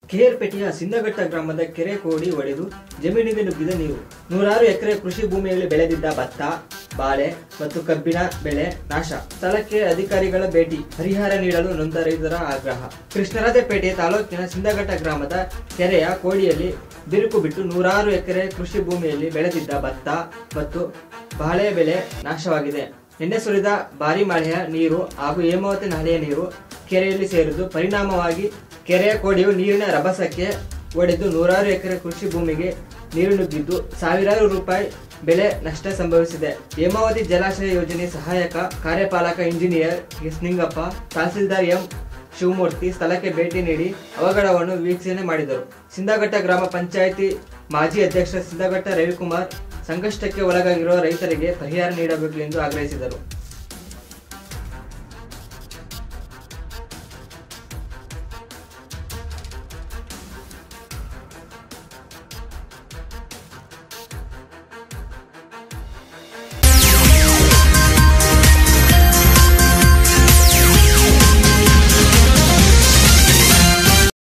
ಕೇರ್ಪೇಟೆಯ ಸಿಂದಘಟ್ಟ ಗ್ರಾಮದ ಕೆರೆ ಕೋಡಿ ಒಡೆದು ಜಮೀನಿಗೆ ನುಗ್ಗಿದ ನೀರು ನೂರಾರು ಎಕರೆ ಕೃಷಿ ಭೂಮಿಯಲ್ಲಿ ಬೆಳೆದಿದ್ದ ಭತ್ತ ಬಾಳೆ ಮತ್ತು ಕಬ್ಬಿನ ಬೆಳೆ ನಾಶ ಸ್ಥಳಕ್ಕೆ ಅಧಿಕಾರಿಗಳ ಭೇಟಿ ಪರಿಹಾರ ನೀಡಲು ನೊಂದ ರೈತರ ಆಗ್ರಹ ಕೃಷ್ಣರಾಜಪೇಟೆ ತಾಲೂಕಿನ ಸಿಂದಘಟ್ಟ ಗ್ರಾಮದ ಕೆರೆಯ ಕೋಡಿಯಲ್ಲಿ ಬಿರುಕು ಬಿಟ್ಟು ನೂರಾರು ಎಕರೆ ಕೃಷಿ ಭೂಮಿಯಲ್ಲಿ ಬೆಳೆದಿದ್ದ ಭತ್ತ ಮತ್ತು ಬಾಳೆ ಬೆಳೆ ನಾಶವಾಗಿದೆ ನಿನ್ನೆ ಸುರಿದ ಭಾರಿ ಮಳೆಯ ನೀರು ಹಾಗೂ ಹೇಮಾವತಿ ನಾಲೆಯ ನೀರು ಕೆರೆಯಲ್ಲಿ ಸೇರಿದ್ದು ಪರಿಣಾಮವಾಗಿ ಕೆರೆಯ ಕೋಡಿಯು ನೀರಿನ ರಭಸಕ್ಕೆ ಒಡೆದು ನೂರಾರು ಎಕರೆ ಕೃಷಿ ಭೂಮಿಗೆ ನೀರು ನುಗ್ಗಿದ್ದು ಸಾವಿರಾರು ರೂಪಾಯಿ ಬೆಳೆ ನಷ್ಟ ಸಂಭವಿಸಿದೆ ಹೇಮಾವತಿ ಜಲಾಶಯ ಯೋಜನೆ ಸಹಾಯಕ ಕಾರ್ಯಪಾಲಕ ಇಂಜಿನಿಯರ್ ಎಸ್ ನಿಂಗಪ್ಪ ತಹಸೀಲ್ದಾರ್ ಎಂ ಶಿವಮೂರ್ತಿ ಸ್ಥಳಕ್ಕೆ ಭೇಟಿ ನೀಡಿ ಅವಘಡವನ್ನು ವೀಕ್ಷಣೆ ಮಾಡಿದರು ಸಿಂದಘಟ್ಟ ಗ್ರಾಮ ಪಂಚಾಯಿತಿ ಮಾಜಿ ಅಧ್ಯಕ್ಷ ಸಿಂದಘಟ್ಟ ರವಿಕುಮಾರ್ ಸಂಕಷ್ಟಕ್ಕೆ ಒಳಗಾಗಿರುವ ರೈತರಿಗೆ ಪರಿಹಾರ ನೀಡಬೇಕು ಎಂದು ಆಗ್ರಹಿಸಿದರು